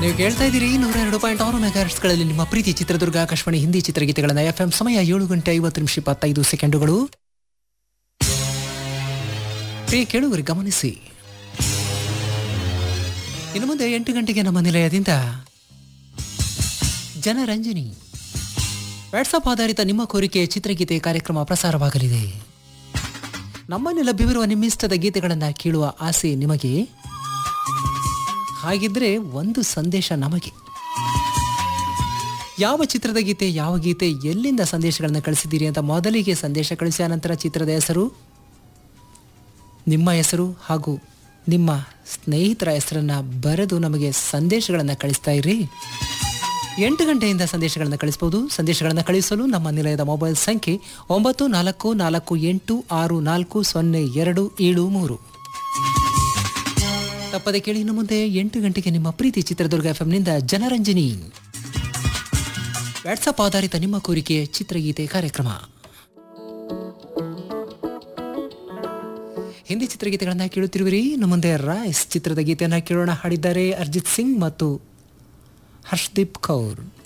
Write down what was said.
ನೀವು ಕೇಳ್ತಾ ಇದ್ದೀರಿ ನೂರ ಎರಡು ಪಾಯಿಂಟ್ ಆರು ಮೆಗಾಹರ್ಟ್ಸ್ಗಳಲ್ಲಿ ನಿಮ್ಮ ಪ್ರೀತಿ ಚಿತ್ರದುರ್ಗ ಆಕಾಶವಾಣಿ ಹಿಂದಿ ಚಿತ್ರಗೀತೆಗಳನ್ನ ಎಫ್ ಎಂ ಸಮಯ ಏಳು ಗಂಟೆ ಐವತ್ತು ನಿಮಿಷ ಇಪ್ಪತ್ತೈದು ಸೆಕೆಂಡುಗಳು ಪ್ರಿಯ ಕೇಳುವರಿ ಗಮನಿಸಿ ಇನ್ನು ಮುಂದೆ ಎಂಟು ಗಂಟೆಗೆ ನಮ್ಮ ನಿಲಯದಿಂದ ಜನರಂಜನಿ ವಾಟ್ಸಪ್ ಆಧಾರಿತ ನಿಮ್ಮ ಕೋರಿಕೆ ಚಿತ್ರಗೀತೆ ಕಾರ್ಯಕ್ರಮ ಪ್ರಸಾರವಾಗಲಿದೆ ನಮ್ಮಲ್ಲಿ ಲಭ್ಯವಿರುವ ನಿಮ್ಮಿಷ್ಟದ ಗೀತೆಗಳನ್ನು ಕೇಳುವ ಆಸೆ ನಿಮಗೆ ಹಾಗಿದ್ರೆ ಒಂದು ಸಂದೇಶ ನಮಗೆ ಯಾವ ಚಿತ್ರದ ಗೀತೆ ಯಾವ ಗೀತೆ ಎಲ್ಲಿಂದ ಸಂದೇಶಗಳನ್ನು ಕಳಿಸಿದ್ದೀರಿ ಅಂತ ಮೊದಲಿಗೆ ಸಂದೇಶ ಕಳಿಸಿ ನಂತರ ಚಿತ್ರದ ಹೆಸರು ನಿಮ್ಮ ಹೆಸರು ಹಾಗೂ ನಿಮ್ಮ ಸ್ನೇಹಿತರ ಹೆಸರನ್ನ ಬರೆದು ನಮಗೆ ಸಂದೇಶಗಳನ್ನು ಕಳಿಸ್ತಾ ಇರಿ ಎಂಟು ಗಂಟೆಯಿಂದ ಸಂದೇಶಗಳನ್ನು ಕಳಿಸಬಹುದು ಸಂದೇಶಗಳನ್ನು ಕಳಿಸಲು ನಮ್ಮ ನಿಲಯದ ಮೊಬೈಲ್ ಸಂಖ್ಯೆ ಒಂಬತ್ತು ನಾಲ್ಕು ನಾಲ್ಕು ಎಂಟು ಆರು ನಾಲ್ಕು ಸೊನ್ನೆ ಎರಡು ಏಳು ಮೂರು ತಪ್ಪದೆ ಕೇಳಿ ಇನ್ನು ಮುಂದೆ ಎಂಟು ಗಂಟೆಗೆ ನಿಮ್ಮ ಪ್ರೀತಿ ಚಿತ್ರದುರ್ಗ ಎಫ್ ನಿಂದ ಜನರಂಜನಿ ವಾಟ್ಸಪ್ ಆಧಾರಿತ ನಿಮ್ಮ ಕೋರಿಕೆ ಚಿತ್ರಗೀತೆ ಕಾರ್ಯಕ್ರಮ ಹಿಂದಿ ಚಿತ್ರಗೀತೆಗಳನ್ನ ಕೇಳುತ್ತಿರುವಿರಿ ಇನ್ನು ಮುಂದೆ ರಾಯ್ಸ್ ಚಿತ್ರದ ಗೀತೆಯನ್ನ ಕೇಳೋಣ ಹಾಡಿದ್ದಾರೆ ಅರ್ಜಿತ್ ಸಿಂಗ್ ಮತ್ತು ಹರ್ಷದೀಪ್ ಕೌರ್